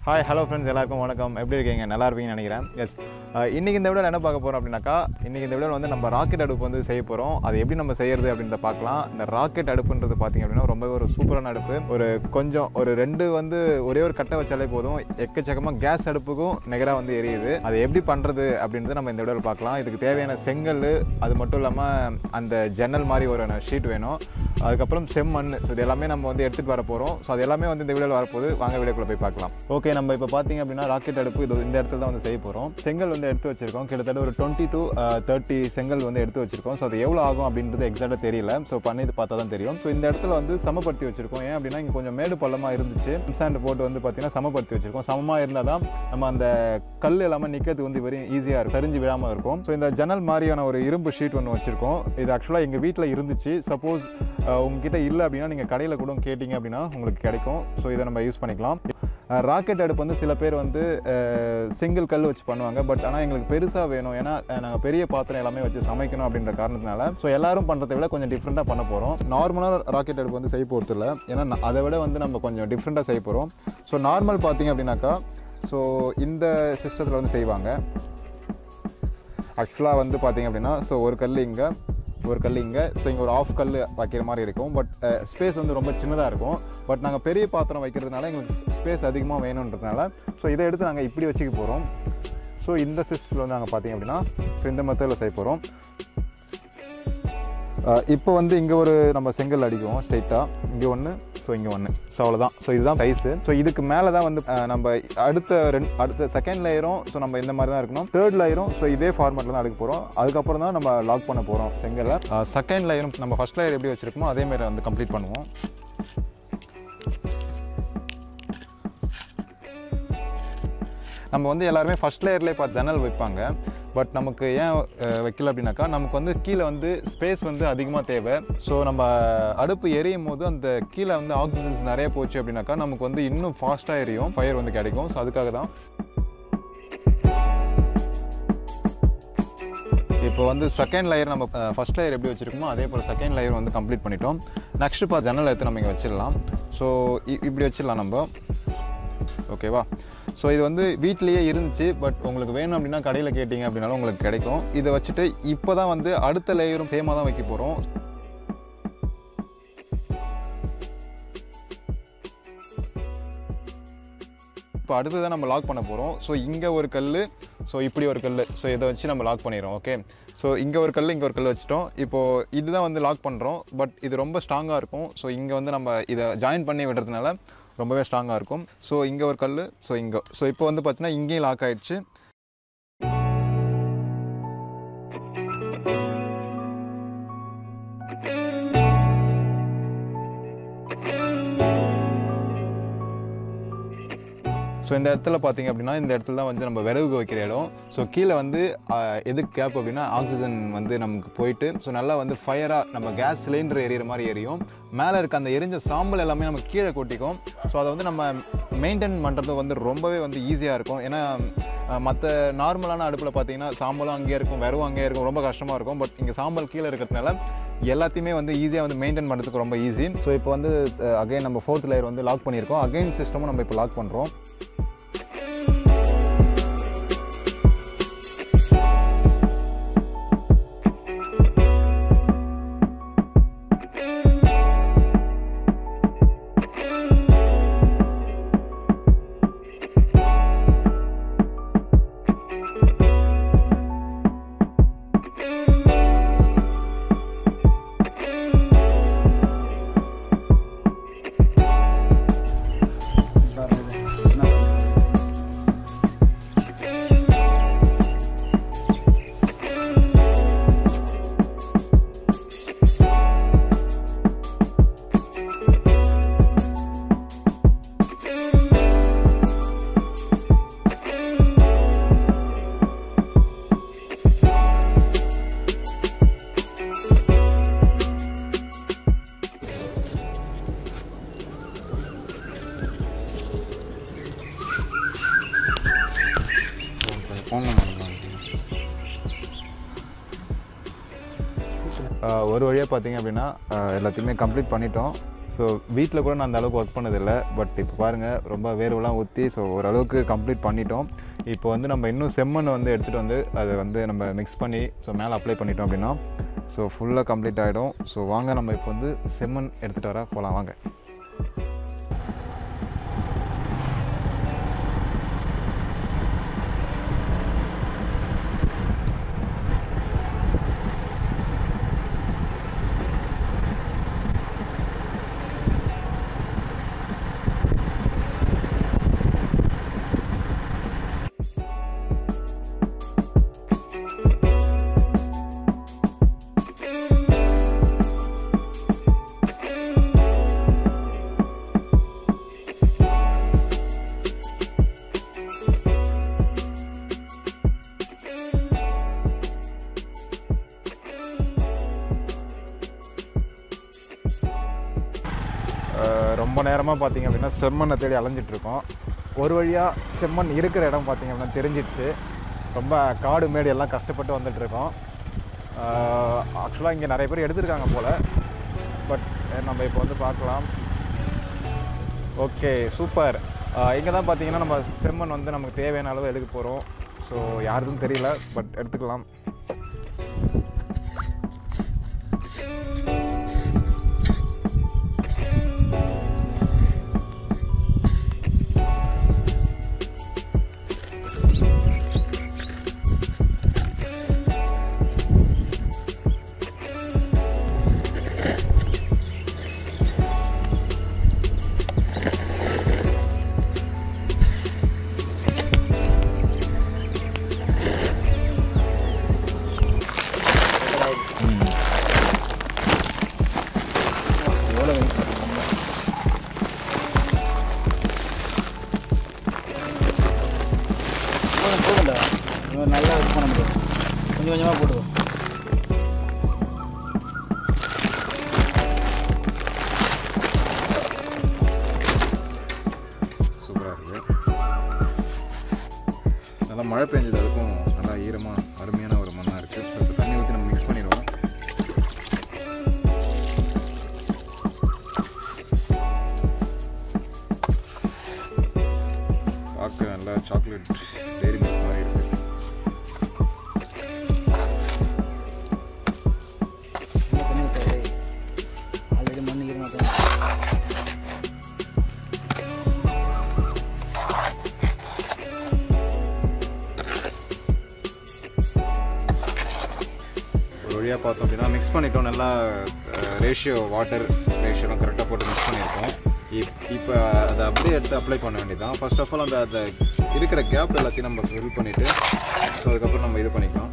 hi hello friends எல்லாருக்கும் வணக்கம் எப்படி இருக்கீங்க நல்லா இருப்பீங்கன்னு நினைக்கிறேன் எஸ் இன்றைக்கி இந்த வீடியோவில் என்ன பார்க்க போகிறோம் அப்படின்னாக்கா இன்றைக்கி இந்த வீடியோவில் வந்து நம்ம ராக்கெட் அடுப்பு வந்து செய்ய போகிறோம் அது எப்படி நம்ம செய்யறது அப்படின்றத பார்க்கலாம் இந்த ராக்கெட் அடுப்புன்றது பார்த்திங்க அப்படின்னா ரொம்பவே ஒரு சூப்பரான அடுப்பு ஒரு கொஞ்சம் ஒரு ரெண்டு வந்து ஒரே ஒரு கட்டை வச்சாலே போதும் எக்கச்சக்கமாக கேஸ் அடுப்புக்கும் நிகராக வந்து எரியுது அதை எப்படி பண்ணுறது அப்படின்றத நம்ம இந்த வீடியோவில் பார்க்கலாம் இதுக்கு தேவையான செங்கல் அது மட்டும் இல்லாமல் அந்த ஜன்னல் மாதிரி ஒரு ஷீட் வேணும் அதுக்கப்புறம் செம்மண் ஸோ இது எல்லாமே நம்ம வந்து எடுத்துகிட்டு வர போகிறோம் ஸோ அது எல்லாமே வந்து இந்த வீடியோவில் வரப்போகுது வாங்க வீடியோக்குள்ளே போய் பார்க்கலாம் ஓகே நம்ம இப்போ பார்த்தீங்க அப்படின்னா ராக்கெட் அடுப்பு இது இந்த இடத்துல தான் வந்து செய்ய போகிறோம் செங்கல் வந்து எடுத்து வச்சிருக்கோம் கிட்டத்தட்ட ஒரு டுவெண்ட்டி டு தேர்ட்டி செங்கல் வந்து எடுத்து வச்சிருக்கோம் ஸோ அது எவ்வளோ ஆகும் அப்படின்றது எக்ஸாக்டாக தெரியல ஸோ பண்ணி இது பார்த்தா தான் தெரியும் ஸோ இந்த இடத்துல வந்து சமப்படுத்தி வச்சிருக்கோம் ஏன் அப்படின்னா இங்கே கொஞ்சம் மேடு பள்ளமாக இருந்துச்சு சாண்ட் போட்டு வந்து பார்த்தீங்கன்னா சமப்படுத்தி வச்சிருக்கோம் சமமாக இருந்தால் தான் நம்ம அந்த கல் எல்லாமே நிற்கிறது வந்து வெறும் ஈஸியாக இருக்கும் தெரிஞ்சு விடாமல் இருக்கும் ஸோ இந்த ஜன்னல் மாதிரியான ஒரு இரும்பு ஷீட் ஒன்று வச்சிருக்கோம் இது ஆக்சுவலாக எங்கள் வீட்டில் இருந்துச்சு சப்போஸ் உங்ககிட்ட இல்லை அப்படின்னா நீங்கள் கடையில் கூட கேட்டிங்க அப்படின்னா உங்களுக்கு கிடைக்கும் ஸோ இதை நம்ம யூஸ் பண்ணிக்கலாம் ராக்கெட் அடுப்பு வந்து சில பேர் வந்து சிங்கிள் கல் வச்சு பண்ணுவாங்க பட் ஆனால் எங்களுக்கு பெருசாக வேணும் ஏன்னா நாங்கள் பெரிய பாத்திரம் எல்லாமே வச்சு சமைக்கணும் அப்படின்ற காரணத்தினால ஸோ எல்லாரும் பண்ணுறதை விட கொஞ்சம் டிஃப்ரெண்ட்டாக பண்ண போகிறோம் நார்மலாக ராக்கெட் அடுப்பு வந்து செய்ய போகிறது இல்லை ஏன்னா ந- அதை விட வந்து நம்ம கொஞ்சம் டிஃப்ரெண்ட்டாக செய்ய போகிறோம் ஸோ நார்மல் பார்த்தீங்க அப்படின்னாக்கா ஸோ இந்த சிஸ்டத்தில் வந்து செய்வாங்க ஆக்சுவலாக வந்து பார்த்தீங்க அப்படின்னா ஸோ ஒரு கல் இங்கே ஒரு கல் இங்கே ஸோ இங்கே ஒரு ஆஃப் கல் வைக்கிற மாதிரி இருக்கும் பட் ஸ்பேஸ் வந்து ரொம்ப சின்னதாக இருக்கும் பட் நாங்கள் பெரிய பாத்திரம் வைக்கிறதுனால எங்களுக்கு ஸ்பேஸ் அதிகமாக வேணுன்றதுனால ஸோ இதை எடுத்து நாங்கள் இப்படி வச்சுக்க போகிறோம் ஸோ இந்த சிஸ்டத்தில் வந்து நாங்கள் பார்த்தீங்க அப்படின்னா ஸோ இந்த மெத்தடில் செய்ய போகிறோம் இப்போ வந்து இங்கே ஒரு நம்ம செங்கல் அடிக்குவோம் ஸ்ட்ரைட்டாக இங்கே ஒன்று ஸோ இங்கே ஒன்று ஸோ அவ்வளோதான் ஸோ இதுதான் சைஸு ஸோ இதுக்கு மேலே தான் வந்து அஹ், நம்ம அடுத்த ரெண்டு அடுத்த செகண்ட் லேயரும் ஸோ நம்ம இந்த மாதிரி தான் இருக்கணும் தேர்ட் லேயரும் ஸோ இதே ஃபார்மேட்டில் தான் எடுக்க போகிறோம் அதுக்கப்புறம் தான் நம்ம லாக் பண்ண போகிறோம் செங்கலை செகண்ட் லேயரும் நம்ம ஃபஸ்ட் லேயர் எப்படி வச்சுருக்கோமோ அதே மாதிரி வந்து கம்ப்ளீட் பண்ணுவோம் நம்ம வந்து எல்லாருமே ஃபஸ்ட் லேயர்லேயே பார்த்து ஜன்னல் வைப்பாங்க பட் நமக்கு ஏன் அஹ், வைக்கல அப்படின்னாக்கா நமக்கு வந்து கீழே வந்து ஸ்பேஸ் வந்து அதிகமாக தேவை ஸோ நம்ம அடுப்பு எரியும் போது அந்த கீழே வந்து ஆக்சிஜன்ஸ் நிறைய போச்சு அப்படின்னாக்கா நமக்கு வந்து இன்னும் ஃபாஸ்ட்டாக எரியும் ஃபயர் வந்து கிடைக்கும் ஸோ அதுக்காக தான் இப்போ வந்து செகண்ட் லேயர் நம்ம ஃபஸ்ட் லேயர் எப்படி வச்சுருக்கோமோ அதே போல் செகண்ட் லேயர் வந்து கம்ப்ளீட் பண்ணிட்டோம் நெக்ஸ்ட் பா ஜன்னல் எடுத்து நம்ம இங்கே வச்சிடலாம் ஸோ இப்படி வச்சிடலாம் நம்ம ஓகேவா ஸோ இது வந்து வீட்லேயே இருந்துச்சு பட் உங்களுக்கு வேணும் அப்படின்னா கடையில் கேட்டிங்க அப்படின்னாலும் உங்களுக்கு கிடைக்கும் இதை வச்சுட்டு இப்போ தான் வந்து அடுத்த லேயரும் சேமாக தான் வைக்க போகிறோம் இப்போ அடுத்ததான் நம்ம லாக் பண்ண போகிறோம் ஸோ இங்கே ஒரு கல் ஸோ இப்படி ஒரு கல் ஸோ இதை வச்சு நம்ம லாக் பண்ணிடுறோம் ஓகே ஸோ இங்கே ஒரு கல் இங்கே ஒரு கல் வச்சுட்டோம் இப்போது இதுதான் வந்து லாக் பண்ணுறோம் பட் இது ரொம்ப ஸ்ட்ராங்காக இருக்கும் ஸோ இங்கே வந்து நம்ம இதை ஜாயின் பண்ணி விடுறதுனால ரொம்பவே ஸ்ட்ராங்காக இருக்கும் ஸோ இங்கே ஒரு கல் ஸோ இங்கே ஸோ இப்போ வந்து பார்த்தீங்கன்னா இங்கேயும் லாக் ஆயிடுச்சு ஸோ இந்த இடத்துல பார்த்தீங்க அப்படின்னா இந்த இடத்துல தான் வந்து நம்ம விறகு வைக்கிற இடம் ஸோ கீழே வந்து ஆஹ், எதுக்கு கேப் அப்படின்னா ஆக்சிஜன் வந்து நமக்கு போயிட்டு ஸோ நல்லா வந்து ஃபயராக நம்ம கேஸ் சிலிண்டர் எரியிற மாதிரி எரியும் மேலே இருக்க அந்த எரிஞ்ச சாம்பல் எல்லாமே நம்ம கீழே கொட்டிக்கும் ஸோ அதை வந்து நம்ம மெயின்டைன் பண்ணுறது வந்து ரொம்பவே வந்து ஈஸியாக இருக்கும் ஏன்னா மற்ற நார்மலான அடுப்பில் பார்த்தீங்கன்னா சாம்பலும் அங்கேயே இருக்கும் வெறும் அங்கேயே இருக்கும் ரொம்ப கஷ்டமாக இருக்கும் பட் இங்கே சாம்பல் கீழே இருக்கிறதுனால எல்லாத்தையுமே வந்து ஈஸியாக வந்து மெயின்டைன் பண்ணுறதுக்கு ரொம்ப ஈஸி ஸோ இப்போ வந்து அகைன் நம்ம ஃபோர்த் லேயர் வந்து லாக் பண்ணியிருக்கோம் அகைன் சிஸ்டமும் நம்ம இப்போ லாக் பண்ணுறோம் ஆஹ் ஒரு வழியாக பார்த்தீங்க அப்படின்னா ஆஹ் எல்லாத்தையுமே கம்ப்ளீட் பண்ணிட்டோம் ஸோ வீட்டில் கூட நான் அந்த அளவுக்கு ஒர்க் பண்ணதில்லை பட் இப்போ பாருங்கள் ரொம்ப வேர்வெல்லாம் ஊற்றி ஸோ ஓரளவுக்கு கம்ப்ளீட் பண்ணிட்டோம் இப்போ வந்து நம்ம இன்னும் செம்மண் வந்து எடுத்துகிட்டு வந்து அதை வந்து நம்ம மிக்ஸ் பண்ணி ஸோ மேலே அப்ளை பண்ணிட்டோம் அப்படின்னா ஸோ ஃபுல்லாக கம்ப்ளீட் ஆகிடும் ஸோ வாங்க நம்ம இப்போ வந்து செம்மண் எடுத்துகிட்டு வர போகலாம் வாங்க அஹ் ரொம்ப நேரமாக பார்த்தீங்க அப்படின்னா செம்மண்ணை தேடி அலைஞ்சிட்டு இருக்கோம் ஒரு வழியாக செம்மண் இருக்கிற இடம் பார்த்தீங்க அப்படின்னா தெரிஞ்சிடுச்சு ரொம்ப காடு மேடு எல்லாம் கஷ்டப்பட்டு வந்துட்டு இருக்கோம் ஆக்சுவலாக இங்கே நிறைய பேர் எடுத்திருக்காங்க போல் பட் நம்ம இப்போ வந்து பார்க்கலாம் ஓகே சூப்பர் இங்கே தான் பார்த்தீங்கன்னா நம்ம செம்மண் வந்து நமக்கு தேவையான அளவு எடுக்க போகிறோம் ஸோ யாருக்கும் தெரியல பட் எடுத்துக்கலாம் போதும் போதும்டா இவன் நல்லா இது பண்ண முடியும் கொஞ்சம் கொஞ்சமாக போடுவோம் சூப்பராக இருக்குது நல்லா மழை பெஞ்சது அதுக்கும் நல்லா ஈரமாக அருமையான ஒரு மண்ணாக இருக்குது ஸோ இப்போ தண்ணி ஊற்றி நம்ம மிக்ஸ் பண்ணிடுவோம் பார்க்க நல்லா சாக்லேட் டெய்ரி மில்க் மாதிரி இருக்குது இன்னும் தண்ணி விட்டாரு ஆல்ரெடி மண் ஈரமாக தான் ஒரு வழியாக பார்த்தோம் அப்படின்னா மிக்ஸ் பண்ணிட்டோம் நல்லா ரேஷியோ வாட்டர் ரேஷியோலாம் கரெக்டாக போட்டு மிக்ஸ் பண்ணியிருக்கோம் இப் இப்போ அதை அப்படியே எடுத்து அப்ளை பண்ண வேண்டியதுதான் ஃபர்ஸ்ட் ஆஃப் ஆல் அந்த அந்த இருக்கிற கேப் எல்லாத்தையும் நம்ம ஃபில் பண்ணிவிட்டு ஸோ அதுக்கப்புறம் நம்ம இது பண்ணிக்கலாம்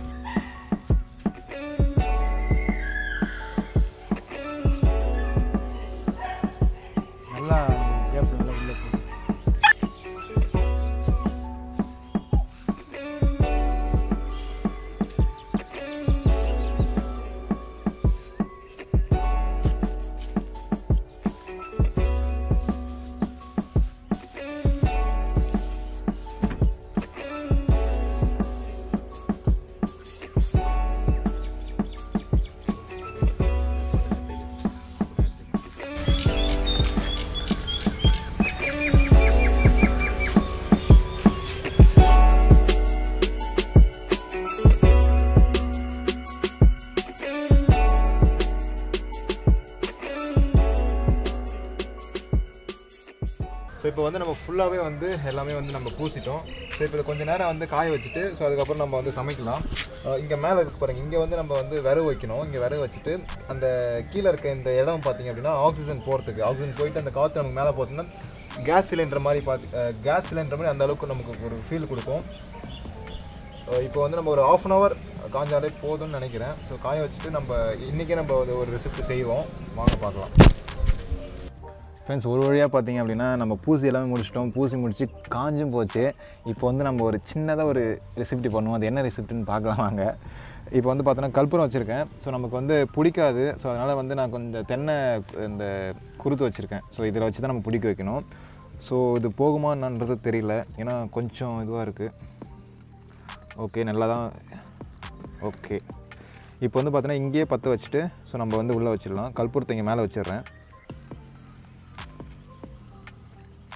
நல்லா கேப் நல்லா உள்ளே போகும் ஸோ இப்போ வந்து நம்ம ஃபுல்லாகவே வந்து எல்லாமே வந்து நம்ம பூசிட்டோம் ஸோ இப்போ இதை கொஞ்சம் நேரம் வந்து காய வச்சுட்டு ஸோ அதுக்கப்புறம் நம்ம வந்து சமைக்கலாம் இங்கே மேலே இருக்கு பாருங்க இங்கே வந்து நம்ம வந்து விறகு வைக்கணும் இங்கே விறகு வச்சுட்டு அந்த கீழே இருக்க இந்த இடம் பார்த்தீங்க அப்படின்னா ஆக்சிஜன் போகிறதுக்கு ஆக்சிஜன் போயிட்டு அந்த காற்று நமக்கு மேலே போச்சுன்னா கேஸ் சிலிண்டர் மாதிரி பார்த்து கேஸ் சிலிண்டர் மாதிரி அந்த அளவுக்கு நமக்கு ஒரு ஃபீல் கொடுக்கும் அஹ் இப்போ வந்து நம்ம ஒரு ஆஃப் அன் ஹவர் காஞ்சாலே போதும்னு நினைக்கிறேன் ஸோ காய வச்சுட்டு நம்ம இன்றைக்கே நம்ம ஒரு- ஒரு ரெசிபி செய்வோம் வாங்க பார்க்கலாம் ஃப்ரெண்ட்ஸ் ஒரு வழியாக பார்த்தீங்க அப்படின்னா நம்ம பூசி எல்லாமே முடிச்சிட்டோம் பூசி முடிச்சு காஞ்சும் போச்சு இப்போ வந்து நம்ம ஒரு சின்னதாக ஒரு ரெசிப்டி பண்ணுவோம் அது என்ன ரெசிப்டின்னு பார்க்கலாம் வாங்க இப்போ வந்து பார்த்தோன்னா கற்பூரம் வச்சுருக்கேன் ஸோ நமக்கு வந்து பிடிக்காது ஸோ அதனால் வந்து நான் கொஞ்சம் தென்னை இந்த குருத்து வச்சுருக்கேன் ஸோ இதில் வச்சு தான் நம்ம பிடிக்க வைக்கணும் ஸோ இது போகுமா என்னன்றது தெரியல ஏன்னா கொஞ்சம் இதுவாக இருக்குது ஓகே நல்லா தான் ஓகே இப்போ வந்து பார்த்தோன்னா இங்கேயே பற்ற வச்சுட்டு ஸோ நம்ம வந்து உள்ளே வச்சிடலாம் கற்பூரத்தை இங்கே மேலே வச்சிடுறேன்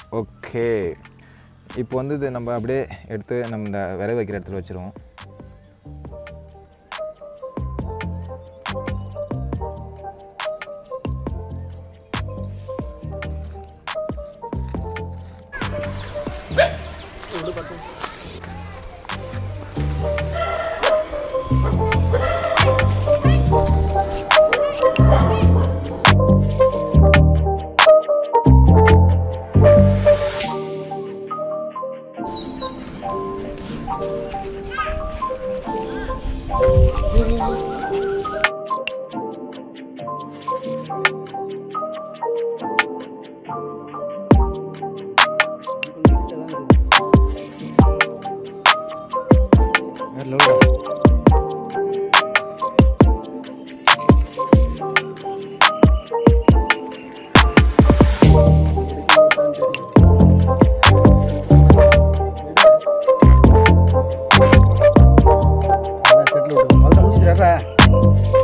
ஓகே இப்போ வந்து இது நம்ம அப்படியே எடுத்து நம்ம இந்த விரை வைக்கிற இடத்துல வச்சுருவோம் செட்டில் விட்டு முதல்ல முடிச்சுடுறா